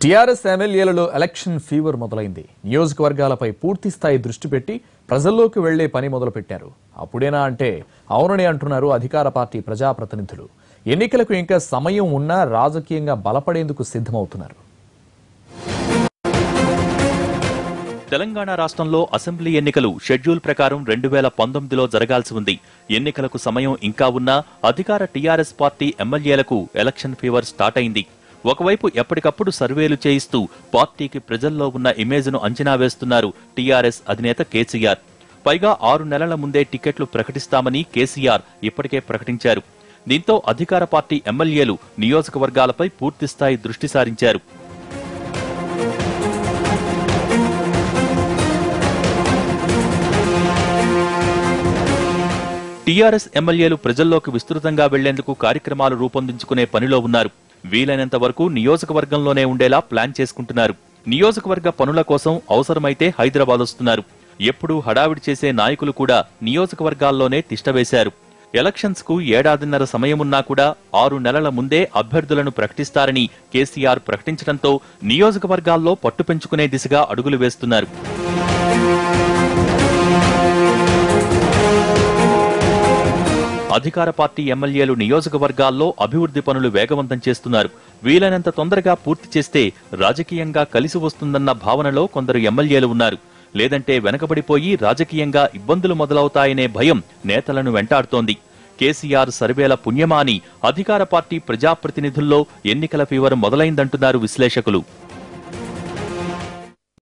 TRS ఎమ్మెల్యేలలో election fever మొదలైంది నియోజకవర్గాలపై పూర్తి స్థాయి దృష్టి పెట్టి ప్రజల్లోకి వెళ్లే పని మొదలుపెట్టారు అప్పుడేనా అంటే అవునని అంటున్నారు అధికార పార్టీ ప్రజాప్రతినిధులు ఎన్నికలకు ఇంకా సమయం ఉన్నా రాజకీయంగా బలపడేందుకు సిద్ధమవుతున్నారు తెలంగాణ రాష్ట్రంలో అసెంబ్లీ ఎన్నికలు షెడ్యూల్ ప్రకారం రెండు వేల పంతొమ్మిదిలో జరగాల్సి ఉంది ఎన్నికలకు సమయం ఇంకా ఉన్నా అధికార టీఆర్ఎస్ పార్టీ ఎమ్మెల్యేలకు ఎలక్షన్ ఫీవర్ స్టార్ట్ అయింది ఒకవైపు ఎప్పటికప్పుడు సర్వేలు చేయిస్తూ పార్టీకి ప్రజల్లో ఉన్న ఇమేజ్ను అంచనా వేస్తున్నారు టీఆర్ఎస్ అధినేత కేసీఆర్ పైగా ఆరు నెలల ముందే టికెట్లు ప్రకటిస్తామని కేసీఆర్ ఇప్పటికే ప్రకటించారు దీంతో అధికార పార్టీ ఎమ్మెల్యేలు నియోజకవర్గాలపై పూర్తిస్థాయి దృష్టి సారించారు టీఆర్ఎస్ ఎమ్మెల్యేలు ప్రజల్లోకి విస్తృతంగా వెళ్లేందుకు కార్యక్రమాలు రూపొందించుకునే పనిలో ఉన్నారు వీలైనంత వరకు నియోజకవర్గంలోనే ఉండేలా ప్లాన్ చేసుకుంటున్నారు నియోజకవర్గ పనుల కోసం అవసరమైతే హైదరాబాద్ వస్తున్నారు ఎప్పుడూ హడావిడి చేసే నాయకులు కూడా నియోజకవర్గాల్లోనే తిష్టవేశారు ఎలక్షన్స్ కు ఏడాదిన్నర సమయమున్నా కూడా ఆరు నెలల ముందే అభ్యర్థులను ప్రకటిస్తారని కేసీఆర్ ప్రకటించడంతో నియోజకవర్గాల్లో పట్టు పెంచుకునే దిశగా అడుగులు వేస్తున్నారు అధికార పార్టీ ఎమ్మెల్యేలు నియోజకవర్గాల్లో అభివృద్ధి పనులు వేగవంతం చేస్తున్నారు వీలైనంత తొందరగా పూర్తి చేస్తే రాజకీయంగా కలిసి వస్తుందన్న భావనలో కొందరు ఎమ్మెల్యేలు ఉన్నారు లేదంటే వెనకబడిపోయి రాజకీయంగా ఇబ్బందులు మొదలవుతాయనే భయం నేతలను వెంటాడుతోంది కేసీఆర్ సర్వేల పుణ్యమాని అధికార పార్టీ ప్రజాప్రతినిధుల్లో ఎన్నికల ఫీవర్ మొదలైందంటున్నారు విశ్లేషకులు